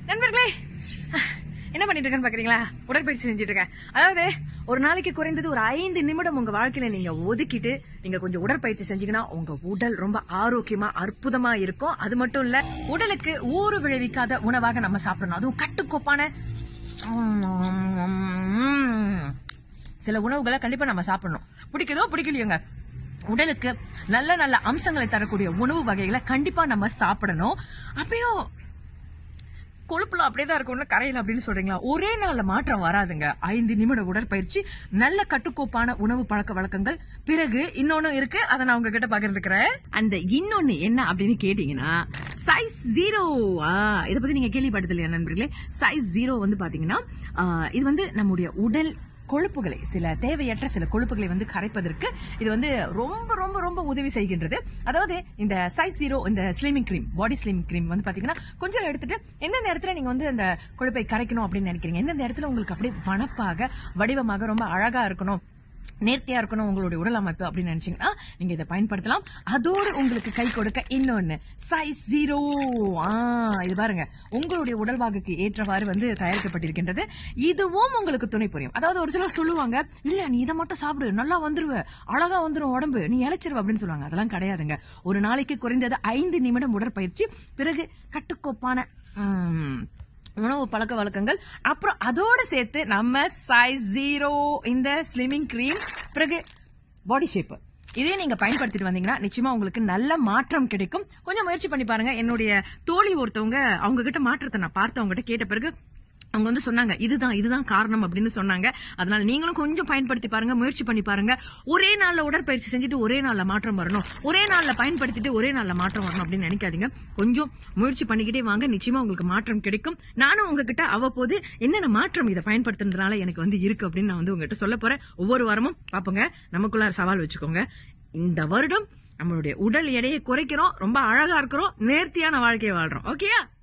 நண்பர்களே என்ன பண்ணிட்டு இருக்கேன்னு பாக்குறீங்களா உடற்பயிற்சி செஞ்சுட்டு இருக்கேன் அதாவது ஒரு நாளைக்கு குறைந்தது ஒரு ஐந்து நிமிடம் உங்க வாழ்க்கையில நீங்க ஒதுக்கிட்டு நீங்க கொஞ்சம் உடற்பயிற்சி செஞ்சீங்கன்னா உங்க உடல் ரொம்ப ஆரோக்கியமா அற்புதமா இருக்கும் அது மட்டும் இல்ல உடலுக்கு ஊறு விளைவிக்காத உணவாக நம்ம சாப்பிடணும் அதுவும் கட்டுக்கோப்பான சில உணவுகளை கண்டிப்பா நம்ம சாப்பிடணும் பிடிக்குதோ பிடிக்கலையோங்க உடலுக்கு நல்ல நல்ல அம்சங்களை தரக்கூடிய உணவு வகைகளை கண்டிப்பா நம்ம சாப்பிடணும் அப்பயும் கொழுப்புல அப்படியே தான் இருக்கும்னு கரையில அப்படின்னு சொல்றீங்களா ஒரே நாள்ல மாற்றம் வராதுங்க ஐந்து நிமிட உடற்பயிற்சி நல்ல கட்டுக்கோப்பான உணவு பழக்க வழக்கங்கள் பிறகு இன்னொன்னு இருக்கு அதை நான் உங்ககிட்ட பகிர்ந்துக்கிறேன் அந்த இன்னொன்னு என்ன அப்படின்னு கேட்டீங்கன்னா சைஸ் ஜீரோ இதை பத்தி நீங்க கேள்விப்பட்டது இல்லையா நண்பர்களே சைஸ் ஜீரோ வந்து பாத்தீங்கன்னா ஆ, இது வந்து நம்முடைய உடல் கொழுப்புகளை சில தேவையற்ற சில கொழுப்புகளை வந்து கரைப்பதற்கு இது வந்து ரொம்ப ரொம்ப ரொம்ப உதவி செய்கின்றது அதாவது இந்த சைஸ் ஜீரோ இந்த slimming cream body slimming cream வந்து பாத்தீங்கன்னா கொஞ்சம் எடுத்துட்டு எந்தெந்த இடத்துல நீங்க வந்து அந்த கொழுப்பை கரைக்கணும் அப்படின்னு நினைக்கிறீங்க எந்தெந்த இடத்துல உங்களுக்கு அப்படியே வனப்பாக வடிவமாக ரொம்ப அழகா இருக்கணும் நேர்த்தியா இருக்கணும் உங்களுடைய உடல் அமைப்பு அப்படின்னு நினைச்சீங்கன்னா நீங்க இதை பயன்படுத்தலாம் அதோடு உங்களுக்கு கை கொடுக்க இன்னொன்னு சைஸ் ஜீரோ இது பாருங்க உங்களுடைய உடல்வாகுக்கு ஏற்றவாறு வந்து தயாரிக்கப்பட்டிருக்கின்றது இதுவும் உங்களுக்கு துணை புரியும் அதாவது ஒரு சிலர் சொல்லுவாங்க இல்ல நீ இதை மட்டும் சாப்பிடு நல்லா வந்துருவ அழகா வந்துரும் உடம்பு நீ இழைச்சிருவ அப்படின்னு சொல்லுவாங்க அதெல்லாம் கிடையாதுங்க ஒரு நாளைக்கு குறைந்தது ஐந்து நிமிடம் உடற்பயிற்சி பிறகு கட்டுக்கோப்பான உம், உணவு பழக்க வழக்கங்கள் அப்புறம் அதோட சேர்த்து நம்ம சைஸ் ஜீரோ இந்த ஸ்லிமிங் கிரீம் பிறகு பாடி ஷேப் இதே நீங்க பயன்படுத்திட்டு வந்தீங்கன்னா நிச்சயமா உங்களுக்கு நல்ல மாற்றம் கிடைக்கும் கொஞ்சம் முயற்சி பண்ணி பாருங்க என்னுடைய தோழி ஒருத்தவங்க அவங்க கிட்ட மாற்றத்தை நான் பார்த்து அவங்க கிட்ட கேட்ட பிறகு அவங்க வந்து சொன்னாங்க இதுதான் இதுதான் காரணம் அப்படின்னு சொன்னாங்க அதனால நீங்களும் கொஞ்சம் பயன்படுத்தி பாருங்க முயற்சி பண்ணி பாருங்க ஒரே நாள்ல உடற்பயிற்சி செஞ்சுட்டு ஒரே நாள்ல மாற்றம் வரணும் ஒரே நாள்ல பயன்படுத்திட்டு ஒரே நாள்ல மாற்றம் வரணும் அப்படின்னு நினைக்காதீங்க கொஞ்சம் முயற்சி பண்ணிக்கிட்டே வாங்க நிச்சயமா உங்களுக்கு மாற்றம் கிடைக்கும் நானும் உங்ககிட்ட அவ்வப்போது என்னென்ன மாற்றம் இதை பயன்படுத்துறதுனால எனக்கு வந்து இருக்கு அப்படின்னு நான் வந்து உங்ககிட்ட சொல்ல போறேன் ஒவ்வொரு வாரமும் பாப்போங்க நமக்குள்ள சவால் வச்சுக்கோங்க இந்த வருடம் நம்மளுடைய உடல் எடையை குறைக்கிறோம் ரொம்ப அழகா இருக்கிறோம் நேர்த்தியான வாழ்க்கையை வாழ்றோம் ஓகேயா